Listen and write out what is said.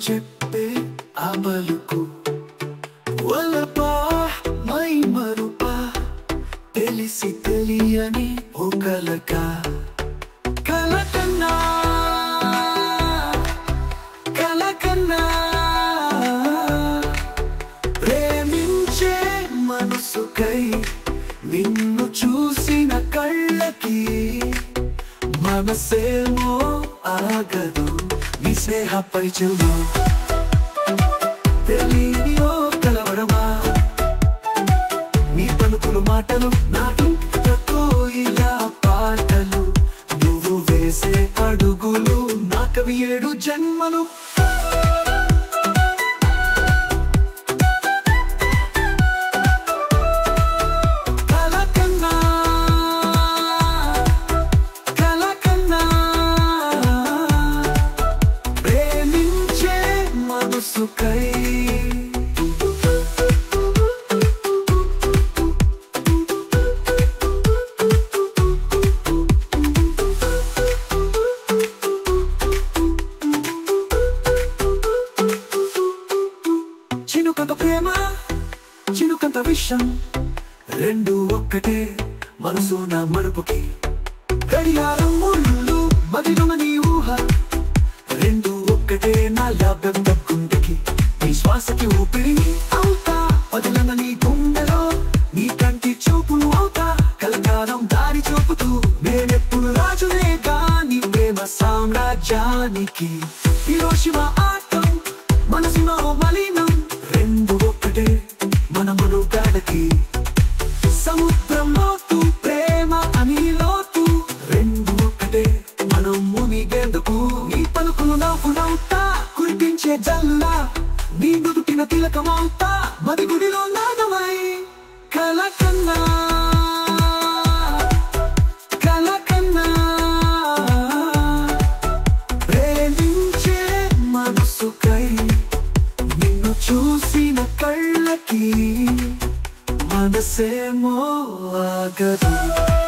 చెప్పే ఆ పలుకు వలపా మై మరుపా తెలిసి తెలియని ఓ కలక కలకన్నా కలకన్నా ప్రేమించే మనసుకై నిన్ను చూసిన కళ్ళకి మనసేమో ఆగదు నీ స్నేహ పరిచయమా తెలియని ఓ కలవరమా నీ పలుకులు మాటలు నాటు ఇలా పాటలు నువ్వు వేసే అడుగులు నాకవి ఏడు జన్మలు కలకన్నా కలకన్నా ప్రేమించే మనసుకై చినుకంత ప్రేమ చినుకంత విషం రెండు ఒక్కటే మనసు నా మరుపుకి గడియారం ముళ్ళు మదిలోన నీ ఊహ రెండు ఒక్కటే నా లాభం దక్కుందికి నీ శ్వాసకి ఊపిరి అవుతా వదిలన నీ గుండెలో నీ కంటి చూపులు అవుతా కలకాలం దారి చూపుతూ నేనెప్పుడు రాజునే కాని ప్రేమ సామ్రాజ్యానికి హిరోషిమ ఆటం మనసులో మలినం రెండు ఒక్కటే మన మనుగాడకి సముద్రం లోతు ప్రేమ అని లోతు రెండు ఒక్కటే మనం మునిగేందుకు నీ పలుకులు నవ్వు నవ్వుతా కురిపించే జల్లా నీ నుదుటిన తిలకమవుతా మది గుడిలో నాదమై కలకన్నా కలకన్నా ప్రేమించే మనసుకై నిన్ను చూసిన కళ్ళకి మనసేమో ఆగదు